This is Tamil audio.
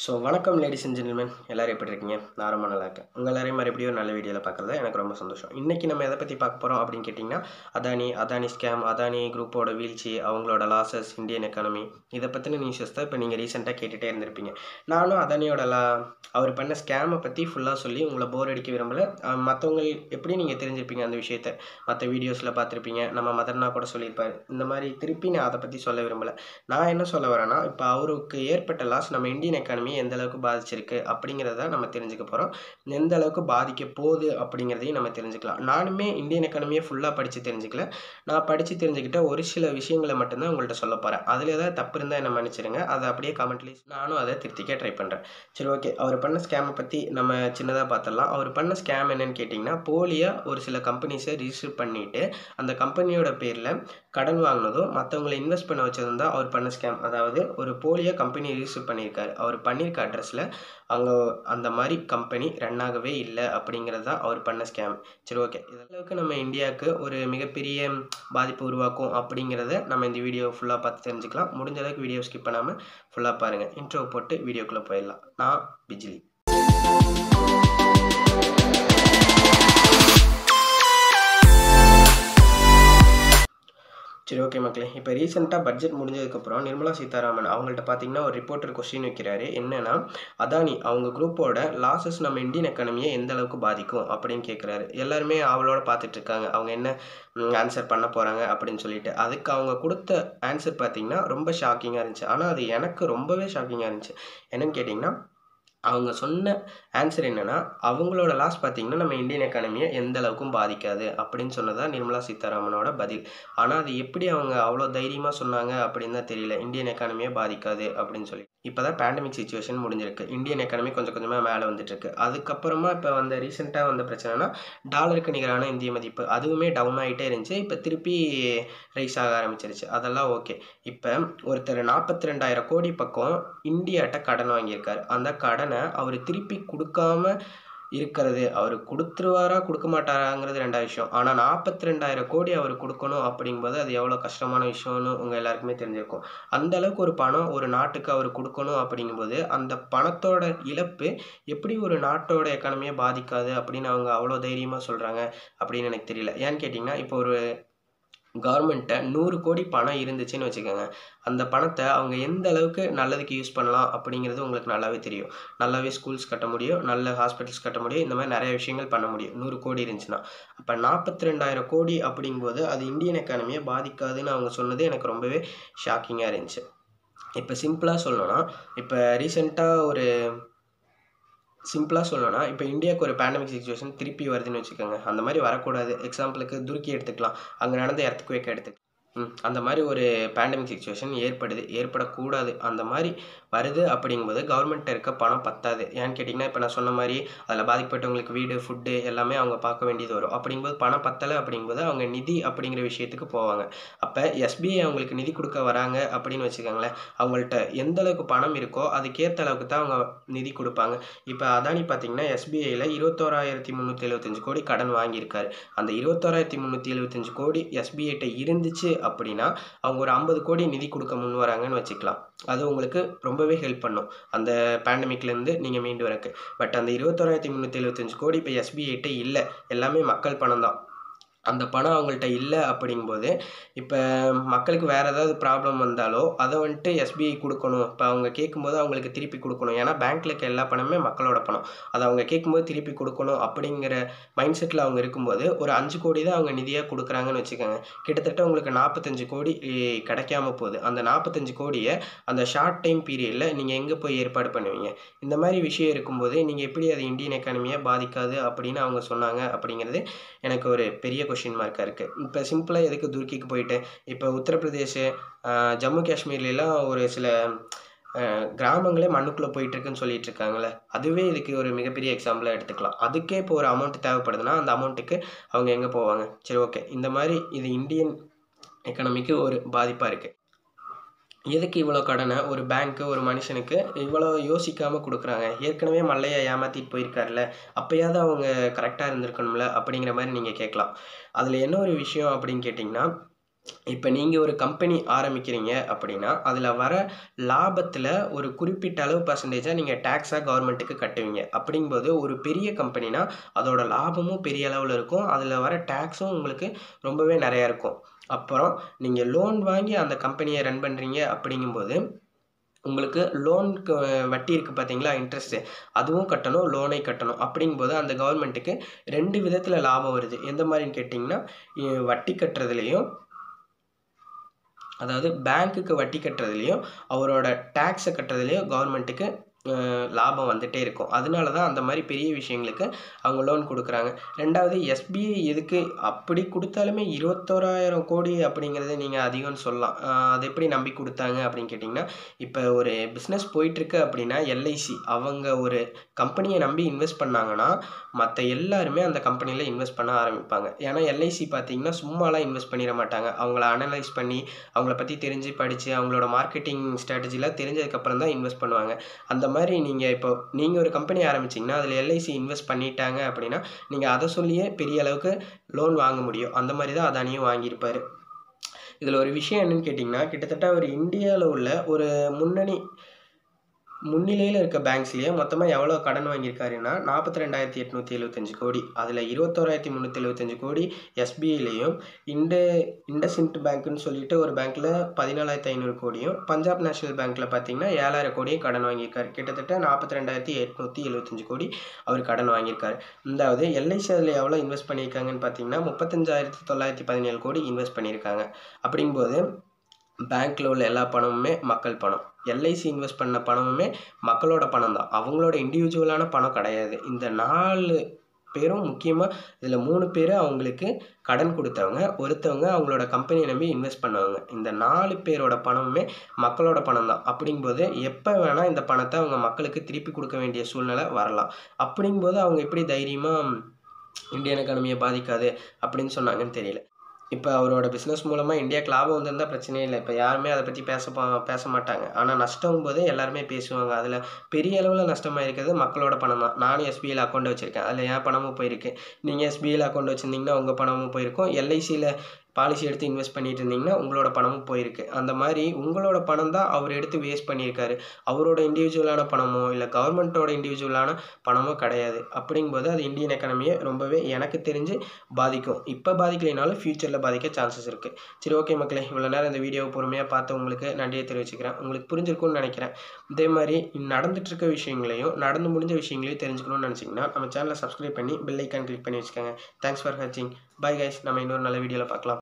ஸோ வணக்கம் லேடிஸ் அண்ட் ஜென்டில்மேன் எல்லாரும் எப்படி இருக்கீங்க நான் ரொம்ப நல்லா இருக்கேன் உங்கள் எல்லாரையும் மறுபடியும் ஒரு நல்ல வீடியோவில் பார்க்குறது எனக்கு ரொம்ப சந்தோஷம் இன்றைக்கி நம்ம எதை பற்றி பார்க்க போகிறோம் அப்படின்னு கேட்டிங்கன்னா அதானி அதானி ஸ்கேம் அதானி குரூப்போட வீழ்ச்சி அவங்களோட லாசஸ் இந்தியன் எக்கானமி இதை பற்றின நியூஸஸ் தான் இப்போ நீங்கள் ரீசெண்டாக கேட்டுகிட்டே இருந்திருப்பீங்க நானும் அதானியோட லா அவர் பண்ண ஸ்கேமை பற்றி ஃபுல்லாக சொல்லி உங்களை போர் அடிக்க விரும்பலை மற்றவங்க எப்படி நீங்கள் தெரிஞ்சிருப்பீங்க அந்த விஷயத்தை மற்ற வீடியோஸில் பார்த்துருப்பீங்க நம்ம மதர்னா கூட சொல்லியிருப்பார் இந்த மாதிரி திருப்பி நான் அதை பற்றி சொல்ல விரும்பலை நான் என்ன சொல்ல வரேன்னா இப்போ அவருக்கு ஏற்பட்ட லாஸ் நம்ம இந்தியன் எக்கானமி எந்த அளவுக்கு பாதிச்சிருக்கு அப்படிங்கிறத நம்ம தெரிஞ்சுக்க போகிறோம் எந்த அளவுக்கு பாதிக்க போகுது அப்படிங்கிறதையும் நம்ம தெரிஞ்சுக்கலாம் நானுமே இந்தியன் எக்கானமியை ஃபுல்லாக படித்து தெரிஞ்சுக்கல நான் படித்து தெரிஞ்சுக்கிட்ட ஒரு சில விஷயங்களை மட்டும்தான் உங்கள்கிட்ட சொல்ல போகிறேன் அதில் ஏதாவது தப்பு இருந்தால் என்ன மன்னிச்சிடுங்க அதை அப்படியே கமெண்ட்லேயே நானும் அதை திருத்திக்க ட்ரை பண்ணுறேன் சரி ஓகே அவர் பண்ண ஸ்கேமை பற்றி நம்ம சின்னதாக பார்த்துடலாம் அவர் பண்ண ஸ்கேம் என்னன்னு கேட்டிங்கன்னா போலியாக ஒரு சில கம்பெனிஸை ரிஜிஸ்டர் பண்ணிவிட்டு அந்த கம்பெனியோட பேரில் கடன் வாங்கினதும் மற்றவங்களை இன்வெஸ்ட் பண்ண வச்சதும் தான் அவர் பண்ண ஸ்கேம் அதாவது ஒரு போலியாக கம்பெனி ரிஜிஸ்டர் பண்ணியிருக்காரு அவர் பண்ணியிருக்க அட்ரஸில் அங்கே அந்த மாதிரி கம்பெனி ரன் ஆகவே இல்லை அப்படிங்கிறது தான் அவர் பண்ண ஸ்கேம் சரி ஓகே இதளவுக்கு நம்ம இந்தியாவுக்கு ஒரு மிகப்பெரிய பாதிப்பு உருவாக்கும் அப்படிங்கிறத நம்ம இந்த வீடியோ ஃபுல்லாக பார்த்து தெரிஞ்சுக்கலாம் முடிஞ்ச அளவுக்கு வீடியோ ஸ்கிப் பண்ணாமல் ஃபுல்லாக பாருங்கள் இன்ட்ரோ போட்டு வீடியோக்குள்ளே போயிடலாம் நான் பிஜிலி சரி ஓகே மக்களே இப்போ ரீசெண்டாக பட்ஜெட் முடிஞ்சதுக்கப்புறம் நிர்மலா சீதாராமன் அவங்கள்ட்ட பார்த்தீங்கன்னா ஒரு ரிப்போர்ட்டர் கொஸ்டின் வைக்கிறாரு என்னன்னா அதானி அவங்க குரூப்போட லாசஸ் நம்ம இந்தியன் எக்கானமியை எந்த அளவுக்கு பாதிக்கும் அப்படின்னு கேட்குறாரு எல்லாருமே அவளோட பார்த்துட்டு இருக்காங்க அவங்க என்ன ஆன்சர் பண்ண போகிறாங்க அப்படின்னு சொல்லிட்டு அதுக்கு அவங்க கொடுத்த ஆன்சர் பார்த்தீங்கன்னா ரொம்ப ஷாக்கிங்காக இருந்துச்சு ஆனால் அது எனக்கு ரொம்பவே ஷாக்கிங்காக இருந்துச்சு என்னன்னு கேட்டிங்கன்னா அவங்க சொன்ன ஆன்சர் என்னென்னா அவங்களோட லாஸ் பார்த்தீங்கன்னா நம்ம இந்தியன் எக்கானமியை எந்த அளவுக்கும் பாதிக்காது அப்படின்னு சொன்னதா நிர்மலா சீதாராமனோட பதில் ஆனால் அது எப்படி அவங்க அவ்வளோ தைரியமாக சொன்னாங்க அப்படின்னு தான் தெரியல இந்தியன் எக்கானமியை பாதிக்காது அப்படின்னு சொல்லி இப்போ தான் பேண்டமிக் சுச்சுவேஷன் முடிஞ்சிருக்கு இந்தியன் எக்கானமி கொஞ்சம் கொஞ்சமாக மேலே வந்துட்டு இருக்கு அதுக்கப்புறமா இப்போ வந்த ரீசெண்டாக வந்த பிரச்சனைனா டாலருக்கு நிகரான இந்திய மதிப்பு அதுவுமே டவுன் ஆகிட்டே இருந்துச்சு இப்போ திருப்பி ரைஸ் ஆக ஆரம்பிச்சிருச்சு அதெல்லாம் ஓகே இப்போ ஒருத்தர் நாற்பத்தி ரெண்டாயிரம் கோடி பக்கம் இந்தியாட்ட கடன் வாங்கியிருக்காரு அந்த கடனை அவர் திருப்பி கொடுக்காம இருக்கிறது அவர் கொடுத்துருவாரா கொடுக்க மாட்டாராங்கிறது ரெண்டாவது விஷயம் ஆனால் நாற்பத்தி ரெண்டாயிரம் கோடி அவர் கொடுக்கணும் அப்படிங்கும்போது அது எவ்வளோ கஷ்டமான விஷயம்னு உங்கள் எல்லாருக்குமே தெரிஞ்சிருக்கும் அந்த அளவுக்கு ஒரு பணம் ஒரு நாட்டுக்கு அவர் கொடுக்கணும் அப்படிங்கும்போது அந்த பணத்தோட இழப்பு எப்படி ஒரு நாட்டோட எக்கானமியை பாதிக்காது அப்படின்னு அவங்க அவ்வளோ தைரியமாக சொல்கிறாங்க அப்படின்னு எனக்கு தெரியல ஏன்னு கேட்டிங்கன்னா இப்போ ஒரு கவர்மெண்ட்டை நூறு கோடி பணம் இருந்துச்சுன்னு வச்சுக்கோங்க அந்த பணத்தை அவங்க எந்த அளவுக்கு நல்லதுக்கு யூஸ் பண்ணலாம் அப்படிங்கிறது உங்களுக்கு நல்லாவே தெரியும் நல்லாவே ஸ்கூல்ஸ் கட்ட முடியும் நல்ல ஹாஸ்பிட்டல்ஸ் கட்ட முடியும் இந்த மாதிரி நிறைய விஷயங்கள் பண்ண முடியும் நூறு கோடி இருந்துச்சுன்னா அப்போ நாற்பத்தி ரெண்டாயிரம் கோடி அப்படிங்கும்போது அது இந்தியன் எக்கானமியை பாதிக்காதுன்னு அவங்க சொன்னது எனக்கு ரொம்பவே ஷாக்கிங்காக இருந்துச்சு இப்போ சிம்பிளாக சொல்லணும்னா இப்போ ரீசெண்டாக ஒரு சிம்பிளாக சொல்லணும்னா இப்போ இந்தியாவுக்கு ஒரு பேண்டமிக் சுச்சுவேஷன் திருப்பி வருதுன்னு வச்சுக்கோங்க அந்த மாதிரி வரக்கூடாது எக்ஸாம்பிளுக்கு துருக்கி எடுத்துக்கலாம் அங்கே நடந்த இடத்துக்கு வைக்க எடுத்துக்கலாம் அந்த மாதிரி ஒரு பேண்டமிக் சுச்சுவேஷன் ஏற்படுது ஏற்படக்கூடாது அந்த மாதிரி வருது அப்படிங்கும்போது கவர்மெண்ட்டில் இருக்க பணம் பத்தாது ஏன்னு கேட்டிங்கன்னா இப்போ நான் சொன்ன மாதிரி அதில் பாதிக்கப்பட்டவங்களுக்கு வீடு ஃபுட்டு எல்லாமே அவங்க பார்க்க வேண்டியது வரும் அப்படிங்கும்போது பணம் பத்தலை அப்படிங்கும்போது அவங்க நிதி அப்படிங்கிற விஷயத்துக்கு போவாங்க அப்போ எஸ்பிஐ அவங்களுக்கு நிதி கொடுக்க வராங்க அப்படின்னு வச்சுக்கோங்களேன் அவங்கள்ட்ட எந்த அளவுக்கு பணம் இருக்கோ அதுக்கேற்ற அளவுக்கு தான் அவங்க நிதி கொடுப்பாங்க இப்போ அதானி பார்த்தீங்கன்னா எஸ்பிஐயில் இருபத்தோராயிரத்தி முந்நூற்றி எழுபத்தஞ்சு கோடி கடன் வாங்கியிருக்காரு அந்த இருபத்தோராயிரத்தி முந்நூற்றி எழுபத்தஞ்சு கோடி எஸ்பிஐட்ட இருந்துச்சு அப்படின்னா அவங்க ஒரு ஐம்பது கோடி நிதி கொடுக்க முன் வராங்கன்னு வச்சுக்கலாம் அது உங்களுக்கு ரொம்பவே ஹெல்ப் பண்ணும் அந்த பேண்டமிக்லேருந்து நீங்கள் மீண்டு வரக்கு பட் அந்த இருபத்தோராயிரத்தி முந்நூற்றி எழுபத்தஞ்சு கோடி இப்போ எஸ்பிஐட்ட இல்லை எல்லாமே மக்கள் பணம் தான் அந்த பணம் அவங்கள்ட்ட இல்லை அப்படிங்கும்போது இப்போ மக்களுக்கு வேறு ஏதாவது ப்ராப்ளம் வந்தாலோ அதை வந்துட்டு எஸ்பிஐ கொடுக்கணும் இப்போ அவங்க கேட்கும்போது அவங்களுக்கு திருப்பி கொடுக்கணும் ஏன்னா பேங்க்கில் இருக்க எல்லா பணமே மக்களோட பணம் அதை அவங்க கேட்கும்போது திருப்பி கொடுக்கணும் அப்படிங்கிற மைண்ட் செட்டில் அவங்க இருக்கும்போது ஒரு அஞ்சு கோடி தான் அவங்க நிதியாக கொடுக்குறாங்கன்னு வச்சுக்கோங்க கிட்டத்தட்ட உங்களுக்கு நாற்பத்தஞ்சு கோடி கிடைக்காம போகுது அந்த நாற்பத்தஞ்சு கோடியை அந்த ஷார்ட் டைம் பீரியடில் நீங்கள் எங்கே போய் ஏற்பாடு பண்ணுவீங்க இந்த மாதிரி விஷயம் இருக்கும்போது நீங்கள் எப்படி அது இந்தியன் எக்கானமியை பாதிக்காது அப்படின்னு அவங்க சொன்னாங்க அப்படிங்கிறது எனக்கு ஒரு பெரிய கொஷின் மார்க்காக இருக்குது இப்போ சிம்பிளாக எதுக்கு துருக்கிக்கு போயிட்டு இப்போ உத்தரப்பிரதேஷ் ஜம்மு காஷ்மீர்லாம் ஒரு சில கிராமங்களே மண்ணுக்குள்ளே போயிட்டுருக்குன்னு சொல்லிட்டு இருக்காங்களே அதுவே இதுக்கு ஒரு மிகப்பெரிய எக்ஸாம்பிளாக எடுத்துக்கலாம் அதுக்கே இப்போ ஒரு அமௌண்ட் தேவைப்படுதுன்னா அந்த அமௌண்ட்டுக்கு அவங்க எங்கே போவாங்க சரி ஓகே இந்த மாதிரி இது இந்தியன் எக்கனாமிக்கு ஒரு பாதிப்பாக இருக்குது எதுக்கு இவ்வளோ கடனை ஒரு பேங்க்கு ஒரு மனுஷனுக்கு இவ்வளோ யோசிக்காமல் கொடுக்குறாங்க ஏற்கனவே மல்லையை ஏமாற்றிட்டு போயிருக்காருல அப்போயாவது அவங்க கரெக்டாக இருந்திருக்கணும்ல அப்படிங்கிற மாதிரி நீங்கள் கேட்கலாம் அதில் என்ன ஒரு விஷயம் அப்படின்னு கேட்டிங்கன்னா இப்போ நீங்கள் ஒரு கம்பெனி ஆரம்பிக்கிறீங்க அப்படின்னா அதில் வர லாபத்தில் ஒரு குறிப்பிட்ட அளவு பர்சன்டேஜாக நீங்கள் டேக்ஸாக கவர்மெண்ட்டுக்கு கட்டுவீங்க அப்படிங்கும்போது ஒரு பெரிய கம்பெனினா அதோட லாபமும் பெரிய அளவில் இருக்கும் அதில் வர டேக்ஸும் உங்களுக்கு ரொம்பவே நிறையா இருக்கும் அப்புறம் நீங்கள் லோன் வாங்கி அந்த கம்பெனியை ரன் பண்ணுறீங்க அப்படிங்கும்போது உங்களுக்கு லோனுக்கு வட்டி இருக்குது பார்த்தீங்களா இன்ட்ரெஸ்ட்டு அதுவும் கட்டணும் லோனை கட்டணும் அப்படிங்கும்போது அந்த கவர்மெண்ட்டுக்கு ரெண்டு விதத்தில் லாபம் வருது எந்த மாதிரின்னு கேட்டிங்கன்னா இ- வட்டி கட்டுறதுலேயும் அதாவது பேங்க்குக்கு வட்டி கட்டுறதுலையும் அவரோட டேக்ஸை கட்டுறதுலையும் கவர்மெண்ட்டுக்கு லாபம் வந்துட்டே இருக்கும் அதனால தான் அந்த மாதிரி பெரிய விஷயங்களுக்கு அவங்க லோன் கொடுக்குறாங்க ரெண்டாவது எஸ்பிஐ எதுக்கு அப்படி கொடுத்தாலுமே இருபத்தோராயிரம் கோடி அப்படிங்கிறது நீங்கள் அதிகம்னு சொல்லலாம் அஹ் அது எப்படி நம்பி கொடுத்தாங்க அப்படின்னு கேட்டிங்கன்னா இப்போ ஒரு பிஸ்னஸ் போயிட்டுருக்கு அப்படின்னா எல்ஐசி அவங்க ஒரு கம்பெனியை நம்பி இன்வெஸ்ட் பண்ணாங்கன்னா மற்ற எல்லாருமே அந்த கம்பெனியில் இன்வெஸ்ட் பண்ண ஆரம்பிப்பாங்க ஏன்னா எல்ஐசி பார்த்தீங்கன்னா சும்மாலாம் இன்வெஸ்ட் பண்ணிட மாட்டாங்க அவங்கள அனலைஸ் பண்ணி அவங்கள பற்றி தெரிஞ்சு படித்து அவங்களோட மார்க்கெட்டிங் ஸ்ட்ராட்டஜிலாம் தெரிஞ்சதுக்கப்புறம் தான் இன்வெஸ்ட் பண்ணுவாங்க அந்த மாதிரி நீங்கள் இப்போ நீங்கள் ஒரு கம்பெனி ஆரம்பிச்சிங்கன்னா அதில் எல்ஐசி இன்வெஸ்ட் பண்ணிட்டாங்க அப்படின்னா நீங்கள் அதை சொல்லியே பெரிய அளவுக்கு லோன் வாங்க முடியும் அந்த மாதிரி தான் அதானியும் வாங்கியிருப்பார் இதில் ஒரு விஷயம் என்னன்னு கேட்டிங்கன்னா கிட்டத்தட்ட ஒரு இந்தியாவில் உள்ள ஒரு முன்னணி முன்னிலையில் இருக்க பேங்க்ஸ்லேயே மொத்தமாக எவ்வளோ கடன் வாங்கியிருக்காருன்னா நாற்பத்தி ரெண்டாயிரத்தி எட்நூற்றி எழுபத்தஞ்சு கோடி அதில் இருபத்தோராயிரத்தி முந்நூற்றி எழுபத்தஞ்சு கோடி எஸ்பிஐலையும் இந்த இண்டஸ்இண்ட் பேங்க்குன்னு சொல்லிட்டு ஒரு பேங்க்கில் பதினாலாயிரத்தி ஐநூறு கோடியும் பஞ்சாப் நேஷனல் பேங்க்கில் பார்த்தீங்கன்னா ஏழாயிரம் கோடியும் கடன் வாங்கியிருக்காரு கிட்டத்தட்ட நாற்பத்தி ரெண்டாயிரத்தி எட்நூற்றி எழுபத்தஞ்சு கோடி அவர் கடன் வாங்கியிருக்காரு இதாவது எல்ஐசி அதில் எவ்வளோ இன்வெஸ்ட் பண்ணியிருக்காங்கன்னு பார்த்தீங்கன்னா முப்பத்தஞ்சாயிரத்தி தொள்ளாயிரத்தி பதினேழு கோடி இன்வெஸ்ட் பண்ணியிருக்காங்க அப்படிங்கும்போது பேங்க்கில் உள்ள எல்லா பணமுமே மக்கள் பணம் எல்ஐசி இன்வெஸ்ட் பண்ண பணமுமே மக்களோட பணம் தான் அவங்களோட இண்டிவிஜுவலான பணம் கிடையாது இந்த நாலு பேரும் முக்கியமாக இதில் மூணு பேர் அவங்களுக்கு கடன் கொடுத்தவங்க ஒருத்தவங்க அவங்களோட கம்பெனியை நம்பி இன்வெஸ்ட் பண்ணவங்க இந்த நாலு பேரோட பணமுமே மக்களோட பணம் தான் அப்படிங்கும்போது எப்போ வேணால் இந்த பணத்தை அவங்க மக்களுக்கு திருப்பி கொடுக்க வேண்டிய சூழ்நிலை வரலாம் அப்படிங்கும்போது அவங்க எப்படி தைரியமாக இந்தியன் எக்கானமியை பாதிக்காது அப்படின்னு சொன்னாங்கன்னு தெரியல இப்போ அவரோட பிஸ்னஸ் மூலமாக இந்தியாவுக்கு லாபம் வந்திருந்தால் பிரச்சனையே இல்லை இப்போ யாருமே அதை பற்றி பேச பா- பேச மாட்டாங்க ஆனால் நஷ்டம் போது எல்லாருமே பேசுவாங்க அதில் பெரிய அளவில் நஷ்டமாக இருக்கிறது மக்களோட பணம் தான் நானும் எஸ்பிஐயில் அக்கௌண்ட் வச்சுருக்கேன் அதில் என் பணமும் போயிருக்கு நீங்கள் எஸ்பிஐயில் அக்கௌண்ட் வச்சுருந்தீங்கன்னா உங்கள் பணமும் போயிருக்கும் எல்ஐசியில் பாலிசி எடுத்து இன்வெஸ்ட் பண்ணிட்டு இருந்தீங்கன்னா உங்களோட பணமும் போயிருக்கு அந்த மாதிரி உங்களோட பணம் தான் அவர் எடுத்து வேஸ்ட் பண்ணியிருக்காரு அவரோட இண்டிவிஜுவலான பணமோ இல்லை கவர்மெண்ட்டோட இண்டிவிஜுவலான பணமோ கிடையாது அப்படிங்கும்போது அது இந்தியன் எக்கானமியை ரொம்பவே எனக்கு தெரிஞ்சு பாதிக்கும் இப்போ பாதிக்கலைனாலும் ஃப்யூச்சரில் பாதிக்க சான்சஸ் இருக்குது சரி ஓகே மக்களே இவ்வளோ நேரம் இந்த வீடியோவை பொறுமையாக பார்த்து உங்களுக்கு நன்றியை தெரிவிச்சுக்கிறேன் உங்களுக்கு புரிஞ்சிருக்கும்னு நினைக்கிறேன் இதே மாதிரி நடந்துட்டு இருக்க விஷயங்களையும் நடந்து முடிஞ்ச விஷயங்களையும் தெரிஞ்சுக்கணும்னு நினச்சிங்கன்னா நம்ம சேனலை சப்ஸ்கிரைப் பண்ணி பெல் ஐக்கான் கிளிக் பண்ணி வச்சுக்கோங்க தேங்க்ஸ் ஃபார் வாட்சிங் பை கைஸ் நம்ம இன்னொரு நல்ல வீடியோவில் பார்க்கலாம்